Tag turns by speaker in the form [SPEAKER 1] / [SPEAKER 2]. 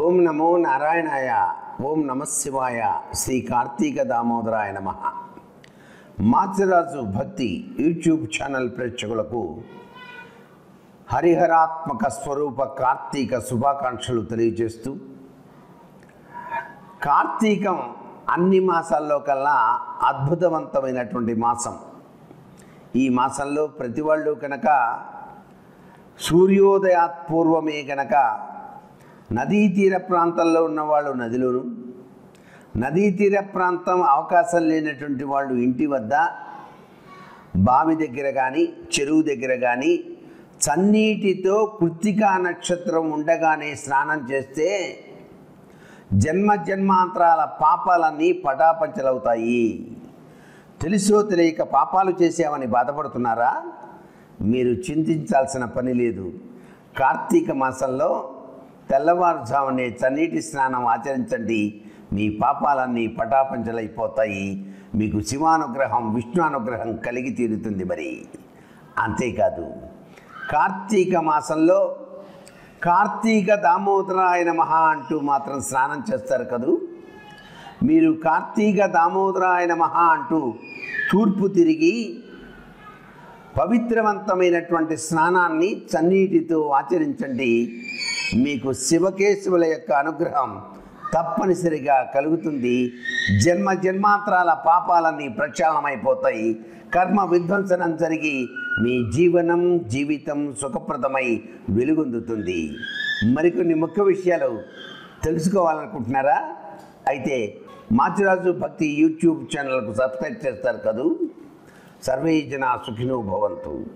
[SPEAKER 1] ఓం నమో నారాయణాయ ఓం నమ శివాయ శ్రీ కార్తీక దామోదరాయ నమ మాచిరాజు భక్తి యూట్యూబ్ ఛానల్ ప్రేక్షకులకు హరిహరాత్మక స్వరూప కార్తీక శుభాకాంక్షలు తెలియజేస్తూ కార్తీకం అన్ని మాసాల్లో కల్లా అద్భుతవంతమైనటువంటి మాసం ఈ మాసంలో ప్రతి వాళ్ళు కనుక సూర్యోదయాత్ పూర్వమే కనుక నదీ తీర ప్రాంతాల్లో ఉన్నవాళ్ళు నదిలోను నదీ తీర ప్రాంతం అవకాశం లేనటువంటి వాళ్ళు ఇంటి వద్ద బావి దగ్గర కానీ చెరువు దగ్గర కానీ చన్నీటితో కృత్తికా నక్షత్రం ఉండగానే స్నానం చేస్తే జన్మ జన్మాంతరాల పాపాలన్నీ పటాపంచలవుతాయి తెలుసో తెలియక పాపాలు చేసామని బాధపడుతున్నారా మీరు చింతించాల్సిన పని లేదు కార్తీక మాసంలో తెల్లవారుజామునే చన్నీటి స్నానం ఆచరించండి మీ పాపాలన్నీ పటాపంచలైపోతాయి మీకు శివానుగ్రహం విష్ణు అనుగ్రహం కలిగి తీరుతుంది మరి అంతేకాదు కార్తీక మాసంలో కార్తీక దామోదరాయ నమః అంటూ మాత్రం స్నానం చేస్తారు కదూ మీరు కార్తీక దామోదరాయ నమః అంటూ తూర్పు తిరిగి పవిత్రవంతమైనటువంటి స్నానాన్ని చన్నీటితో ఆచరించండి మీకు శివకేశవుల యొక్క అనుగ్రహం తప్పనిసరిగా కలుగుతుంది జన్మ జన్మాంతరాల పాపాలన్నీ ప్రక్షాళనమైపోతాయి కర్మ విధ్వంసనం జరిగి మీ జీవనం జీవితం సుఖప్రదమై వెలుగొందుతుంది మరికొన్ని ముఖ్య విషయాలు తెలుసుకోవాలనుకుంటున్నారా అయితే మాచిరాజు భక్తి యూట్యూబ్ ఛానల్కు సబ్స్క్రైబ్ చేస్తారు కదూ సర్వే జన సుఖినో భవంతు